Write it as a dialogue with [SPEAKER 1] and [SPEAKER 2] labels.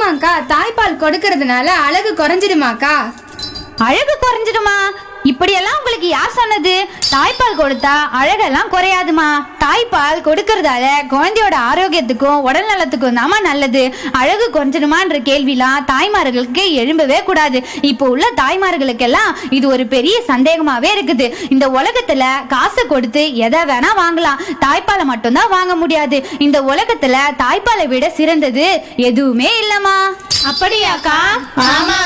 [SPEAKER 1] ஆமாக்கா தாய்ப்பால் கொடுக்கறதுனால அழகு குறைஞ்சிடுமாக்கா
[SPEAKER 2] அழகு குறைஞ்சிடுமா இப்படியெல்லாம் உங்களுக்கு யார் சொன்னது தாய்ப்பால் கொடுத்தா அழகெல்லாம் குறையாதுமா தாய்ப்பால் கொடுக்கறதால குழந்தையோட ஆரோக்கியத்துக்கும் உடல் நலத்துக்கும் தாமா நல்லது அழகு குறைஞ்சிடுமான்ற கேள்விலாம் தாய்மார்களுக்கு எழும்பவே கூடாது இப்போ உள்ள தாய்மார்களுக்கெல்லாம் இது ஒரு பெரிய சந்தேகமாவே இருக்குது இந்த உலகத்துல காசு கொடுத்து எதை வேணா வாங்கலாம் தாய்ப்பாலை மட்டும்தான் வாங்க முடியாது இந்த உலகத்துல தாய்ப்பாலை விட சிறந்தது எதுவுமே இல்லம்மா
[SPEAKER 1] அப்படியாக்கா
[SPEAKER 3] ஆமா